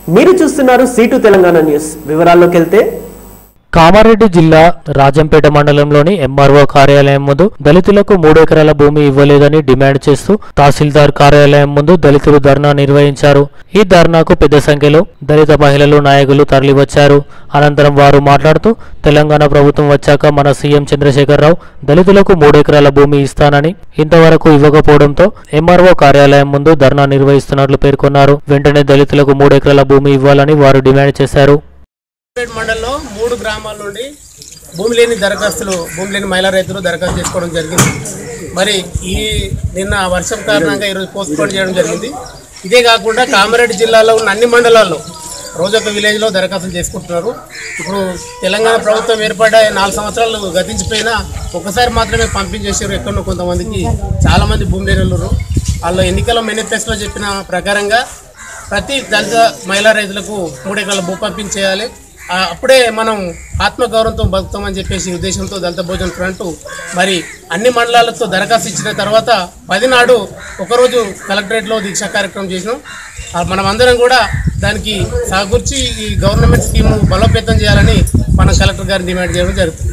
మీరు చూస్తున్నారు seat Telangana news వివరాల్లోకి వెళ్తే కామారెడ్డి జిల్లా రాజంపేట మండలంలోని ఎంఆర్ఓ కార్యాలయం ముందు దళితులకు మూడు ఎకరాల భూమి ఇవ్వలేదని డిమాండ్ చేస్తూ తహసీల్దార్ కార్యాలయం ముందు దళితులు ధర్నా నిర్వహించారు ఈ ధర్నాకు పెద్ద సంఖ్యలో దళిత మహిళలు నాయకులు తరలివచ్చారు అనంతరం వారు మాట్లాడుతూ తెలంగాణ ప్రభుత్వం వచ్చాక మన సీఎం చంద్రశేఖరరావు దళితులకు మూడు ఎకరాల భూమి ఇస్తానని ఇంతవరకు ఇవ్వకపోవడంతో ఎంఆర్ఓ కార్యాలయం ముందు ధర్నా నిర్వహిస్తున్నట్లు పేర్కొన్నారు వెంటనే దళితులకు మూడు ఎకరాల భూమి ఇవ్వాలని వారు డిమాండ్ చేశారు పేట్ మండలంలో మూడు గ్రామాల నుండి భూమి లేని దరఖాస్తులు భూమి లేని మహిళా రైతులు దరఖాస్తు చేసుకోవడం జరిగింది మరి ఈ నిన్న వర్షం కారణంగా ఈరోజు పోస్ట్పోన్ చేయడం జరిగింది ఇదే కాకుండా కామారెడ్డి జిల్లాలో ఉన్న అన్ని మండలాల్లో రోజొక విలేజ్లో దరఖాస్తులు చేసుకుంటున్నారు ఇప్పుడు తెలంగాణ ప్రభుత్వం ఏర్పడ్డ నాలుగు సంవత్సరాలు గతించిపోయినా ఒకసారి మాత్రమే పంపించేసారు ఎక్కడో కొంతమందికి చాలామంది భూమి లేని వాళ్ళు ఉన్నారు. వాళ్ళు ఎన్నికల మేనిఫెస్టోలో చెప్పిన ప్రకారంగా ప్రతి దళిత మహిళా రైతులకు మూడు ఎకరాల భూ పంపించేయాలి ఆ, అప్పుడే మనం ఆత్మగౌరవంతో బతుకుతామని చెప్పేసి ఉద్దేశంతో దళిత భోజన ఫ్రంట్ మరి అన్ని మండలాలతో దరఖాస్తు ఇచ్చిన తర్వాత పదినాడు ఒకరోజు కలెక్టరేట్లో దీక్షా కార్యక్రమం చేసినాం ఆ, మనం అందరం కూడా దానికి సాగుర్చి ఈ గవర్నమెంట్ స్కీమ్ బలోపేతం చేయాలని మనం కలెక్టర్ గారిని డిమాండ్ చేయడం జరుగుతుంది